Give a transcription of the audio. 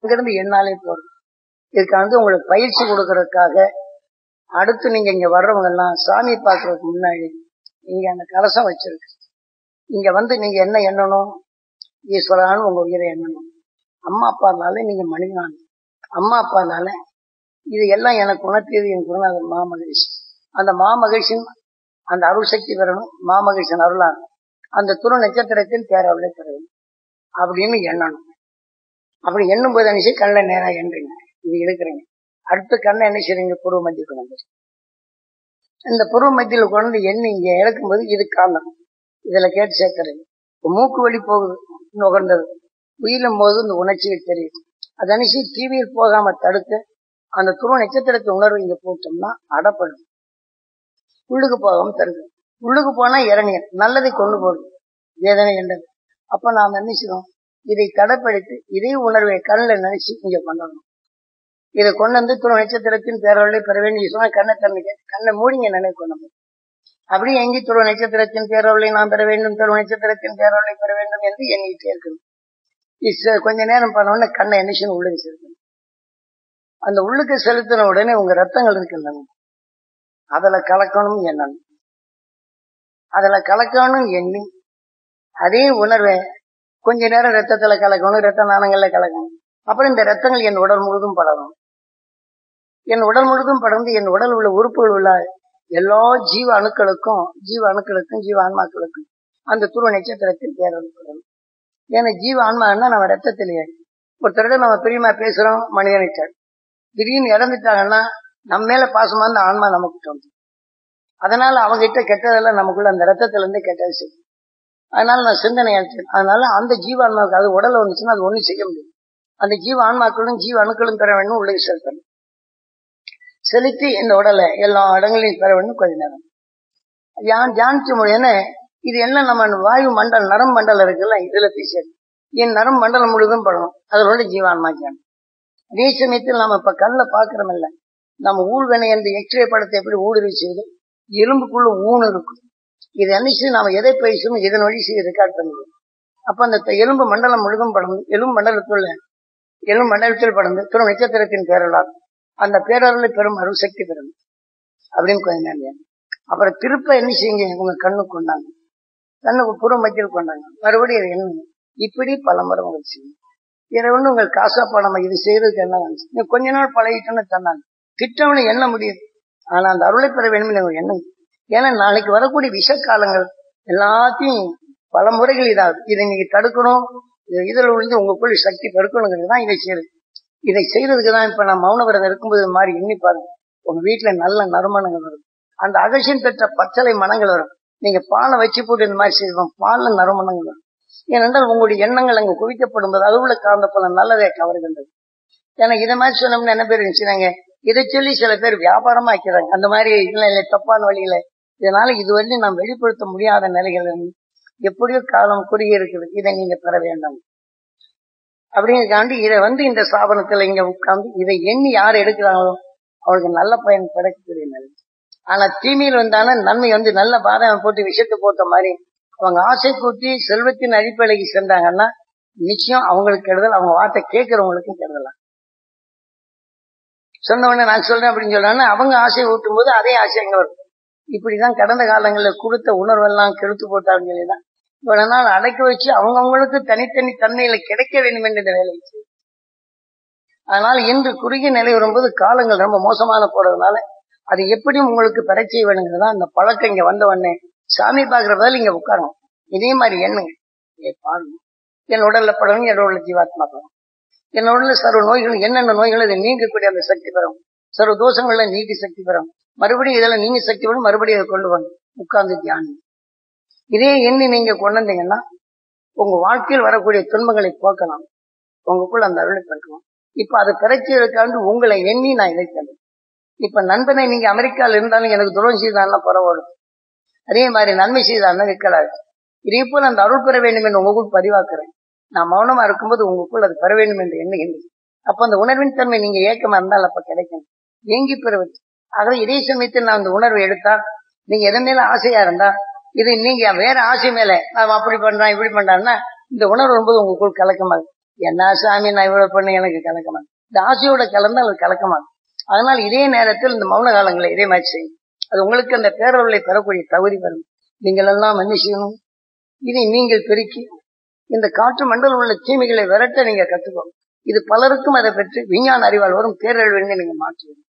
இங்கிருந்து எண்ணாலே போதும் இதுக்கு வந்து உங்களுக்கு பயிற்சி கொடுக்கறதுக்காக அடுத்து நீங்க இங்க வர்றவங்க எல்லாம் சாமி பார்க்கறதுக்கு முன்னாடி இங்க அந்த கலசம் வச்சிருக்கு இங்க வந்து நீங்க என்ன எண்ணணும் ஈஸ்வரான்னு உங்க உயிரை எண்ணணும் அம்மா அப்பானால நீங்க மனிதனான அம்மா அப்பானால இது எல்லாம் எனக்கு உணர்த்தியது என் குருநாதர் மாமகிழ்ச்சி அந்த மாமகிழ்ச்சியின் அந்த அருள் சக்தி பெறணும் மாமகிழ்ச்சியின் அருளான அந்த துரு நட்சத்திரத்தில் பேரவளை பெற வேண்டும் அப்படின்னு எண்ணணும் அப்படி எண்ணும் போது நினைச்சு கண்ணில் நேரா எண்றீங்க இது இழுக்கிறீங்க அடுத்து கண்ணை என்ன செய்றீங்க புருவ மத்திய கொண்டு இந்த புருவ மத்தியில் கொண்டு எண்ணி இங்க இழக்கும் போது இது காரணம் இதுல கேட்டு சேர்க்கறது இப்ப மூக்கு வழி போகுது நுகர்ந்தது உயிரும் போது இந்த உணர்ச்சிகள் தெரியுது அது அனுச்சி டிவியில் போகாம தடுக்க அந்த துருவ நட்சத்திரத்தை உணர்வு இங்க போட்டோம்னா அடப்படும் உள்ளுக்கு போகாம தருது உள்ளுக்கு போனா இறங்க நல்லதை கொண்டு போகுது வேதனை என்றது அப்ப நாம் என்ன செய்வோம் இதை தடைப்படுத்தி இதே உணர்வை கண்ணில் நினைச்சு இங்க கொண்டாடணும் இதை கொண்டு வந்து துணை நட்சத்திரத்தின் பேரவர்களை பெற வேண்டிய சொன்னா கண்ணை திறந்து கண்ணை மூடிங்க நினைவு கொண்டு அப்படி எங்கி துருவ நட்சத்திரத்தின் பேரவர்களை நாம் பெற வேண்டும் துருவ நட்சத்திரத்தின் பேரவர்களை பெற வேண்டும் என்று எண்ணிக்கிட்டே இருக்கணும் இது கொஞ்ச நேரம் பண்ண உடனே கண்ணை என்ன செய்யணும் உள்ளுக்கு செலுத்தணும் அந்த உள்ளுக்கு செலுத்தின உடனே உங்க ரத்தங்கள் இருக்குல்ல அதுல கலக்கணும் எண்ணணும் அதுல கலக்கணும் எண்ணி அதே உணர்வை கொஞ்ச நேரம் ரத்தத்துல கலக்கணும் ரத்த நாணங்கள்ல கலக்கணும் அப்புறம் இந்த ரத்தங்கள் என் உடல் முழுதும் படரும் என் உடல் முழுதும் படர்ந்து என் உடல் உள்ள உறுப்புகள் உள்ள எல்லா ஜீவ அணுக்களுக்கும் ஜீவ அணுக்களுக்கும் ஜீவ ஆன்மாக்களுக்கும் அந்த துருவ நட்சத்திரத்தில் பேரப்படணும் ஏன்னா ஜீவ ஆன்மான்னா நம்ம ரத்தத்திலேயே ஒருத்தரோட நம்ம பிரியமா பேசுறோம் மனிதனிட்ட திடீர்னு இறந்துட்டாங்கன்னா நம்ம மேல பாசமா இருந்த ஆன்மா நமக்கு தோணும் அதனால அவங்க கிட்ட கெட்டதெல்லாம் நமக்குள்ள அந்த ரத்தத்துல இருந்து கெட்டது செய்யும் அதனால நான் சிந்தனை அழைச்சேன் அதனால அந்த ஜீவ ஆன்மாவுக்கு அது உடல்ல வந்துச்சுன்னா அது ஒண்ணும் செய்ய முடியும் அந்த ஜீவ ஆன்மாக்களும் ஜீவ அணுக்களும் பெற வேண்டும் உள்ளே செலுத்தணும் செலுத்தி இந்த உடலை எல்லா இடங்களையும் பெற வேண்டும் கொஞ்ச நேரம் யான் தியானிச்ச முடியும்னு இது என்ன நம்ம வாயு மண்டல் நரம் மண்டலம் இருக்குல்ல இதுல பேசியது என் நரம் மண்டலம் முழுதும் படணும் அதோட ஜீவான்மா தியானம் அதே சமயத்தில் நாம இப்ப கண்ணில் பாக்குறோம் இல்ல நம்ம ஊழ்வினை என்ற எக்ஸ்ரே படத்தை எப்படி ஊடுருவி செய்து எலும்புக்குள்ள ஊன் இருக்கும் இது அன்னைக்கு நாம எதை பேசணும் இதன் வழி செய்ய ரெக்கார்ட் பண்ணுவோம் அப்ப அந்த எலும்பு மண்டலம் முழுதும் படந்து எலும்பு மண்டலத்துள்ள எலும்பு மண்டலத்தில் படந்து திரு நட்சத்திரத்தின் பேரலால் அந்த பேரருளை பெரும் அருள் சக்தி பெறும் அப்படின்னு கொஞ்ச நேரம் அப்புறம் திருப்ப என்ன செய்யுங்க உங்க கண்ணுக்கு கொண்டாங்க கண்ணுக்கு புற மத்தியில் கொண்டாங்க மறுபடியும் அது என்ன இப்படி பல முறை உங்களுக்கு செய்யும் இதை ஒண்ணு உங்கள் காசா பணம் இது செய்யறதுக்கு என்ன வந்து கொஞ்ச நாள் பழகிட்டோன்னு தந்தாங்க திட்டம்னு எண்ண முடியுது ஆனா அந்த அருளை பெற வேண்டும் நீங்க எண்ணுங்க ஏன்னா நாளைக்கு வரக்கூடிய விஷ காலங்கள் எல்லாத்தையும் பல முறைகள் இதாகுது இதை நீங்க தடுக்கணும் இதில் விழுந்து உங்களுக்குள்ள சக்தி பெருக்கணுங்கிறது தான் இதை செய்யுது இதை செய்யறதுக்கு தான் இப்ப நான் மௌன விரதம் இருக்கும்போது இது மாதிரி எண்ணி பாருங்க உங்க வீட்டுல நல்ல நறுமணங்கள் வரும் அந்த அகசியம் பெற்ற பச்சளை மனங்கள் வரும் நீங்க பாலை வச்சு போட்டு இந்த மாதிரி செய்வோம் பால்ல நறுமணங்கள் வரும் ஏனென்றால் உங்களுடைய எண்ணங்கள் அங்கு குவிக்கப்படும் போது அதுவுள்ள காந்த பல நல்லதை கவருகின்றது ஏன்னா இதை மாதிரி சொன்னோம்னா என்ன பேர் நினைச்சுனாங்க இதை சொல்லி சில பேர் வியாபாரமா வைக்கிறாங்க அந்த மாதிரி இல்லை இல்லை தப்பான வழியில இதனால இதுவரையும் நாம் வெளிப்படுத்த முடியாத நிலைகள் எப்படியோ காலம் குறுகி இருக்குது இதை நீங்க பெற வேண்டாம் அப்படிங்கிறக்காண்டி இதை வந்து இந்த ஸ்தாபனத்துல இங்க உட்கார்ந்து இதை எண்ணி யார் எடுக்கிறாங்களோ அவளுக்கு நல்ல பயன் கிடைக்கக்கூடிய நிலை ஆனா தீமையில் வந்தாலும் நன்மை வந்து நல்ல பாதகம் போட்டு விஷயத்தை போட்ட மாதிரி அவங்க ஆசை கூட்டி செல்வத்தின் அடிப்படைக்கு சென்றாங்கன்னா நிச்சயம் அவங்களுக்கு கெடுதல் அவங்க வார்த்தை கேட்கறவங்களுக்கும் கெடுதலாம் சொன்ன உடனே நான் சொல்றேன் அப்படின்னு சொல்றாங்கன்னா அவங்க ஆசை ஊட்டும் போது அதே ஆசை அங்க வரும் இப்படிதான் கடந்த காலங்களில் கொடுத்த உணர்வெல்லாம் கெடுத்து போட்டாங்க சொல்லிதான் இவ்வளவு நாள் அடக்கி வச்சு அவங்கவுங்களுக்கு தனித்தனி தன்மையில கிடைக்க வேண்டும் என்ற வேலை அதனால இன்று குறுகிய நிலை வரும்போது காலங்கள் ரொம்ப மோசமான போறதுனால அது எப்படியும் உங்களுக்கு பெற செய்ய வேணுங்கிறதா அந்த பழக்கம் இங்க வந்த உடனே சாமி பாக்குற பதில் இங்க உட்காரணும் இதே மாதிரி எண்ணுங்க பாருங்க என் உடல்ல படணும் என் உடல்ல ஜீவாத்மா படம் என் உடல்ல சர்வ நோய்கள் என்னென்ன நோய்கள் இதை நீங்கக்கூடிய அந்த சக்தி பெறும் சர்வ தோஷங்கள்ல நீக்கி சக்தி பெறும் மறுபடியும் இதெல்லாம் நீங்க சக்தி பெறும் மறுபடியும் அதை கொண்டு வாங்க உட்கார்ந்து தியானம் இதே எண்ணி நீங்க கொண்டு வந்தீங்கன்னா உங்க வாழ்க்கையில் வரக்கூடிய துன்பங்களை போக்கலாம் உங்களுக்குள்ள அந்த அருளை பெருக்கலாம் இப்ப அதை பிறச்சியதற்காண்டு உங்களை எண்ணி நான் இழைத்தேன் இப்ப நண்பனை நீங்க அமெரிக்கால இருந்தாலும் எனக்கு துரோகம் செய்தான்னா பரவாயில்ல அதே மாதிரி நன்மை செய்தான்னா இருக்கலாது இதே போல அந்த அருள் பெற வேண்டும் என்று உங்களுக்குள் பதிவாக்குறேன் நான் மௌனமா இருக்கும்போது உங்களுக்குள் அது பெற வேண்டும் என்று எண்ணுகின்றேன் அப்ப அந்த உணர்வின் தன்மை நீங்க ஏக்கமா இருந்தால் அப்ப கிடைக்கும் ஏங்கி பெறுவது ஆகவே இதே சமயத்தில் நான் அந்த உணர்வை எடுத்தால் நீங்க எதன் மேல ஆசையா இருந்தா இது நீங்க வேற ஆசை மேல நான் அப்படி பண்றான் இப்படி பண்றான்னா இந்த உணர்வு வரும்போது உங்களுக்குள் கலக்கமாகும் என்ன சாமி நான் இவ்வளவு பண்ணி எனக்கு கலக்க மாட்டேன் இந்த ஆசையோட கலந்தால் அது கலக்க மாட்டேன் அதனால் இதே நேரத்தில் இந்த மௌன காலங்களை இதே மாதிரி செய்யும் அது உங்களுக்கு அந்த பேரருளை பெறக்கூடிய தகுதி வரும் நீங்கள் எல்லாம் என்ன செய்யணும் இதை நீங்கள் பெருக்கி இந்த காற்று மண்டலம் உள்ள தீமைகளை விரட்ட நீங்க கத்துக்கணும் இது பலருக்கும் அதை பெற்று விஞ்ஞான அறிவால் வரும் பேரழிவுன்னு நீங்க மாற்றுவீங்க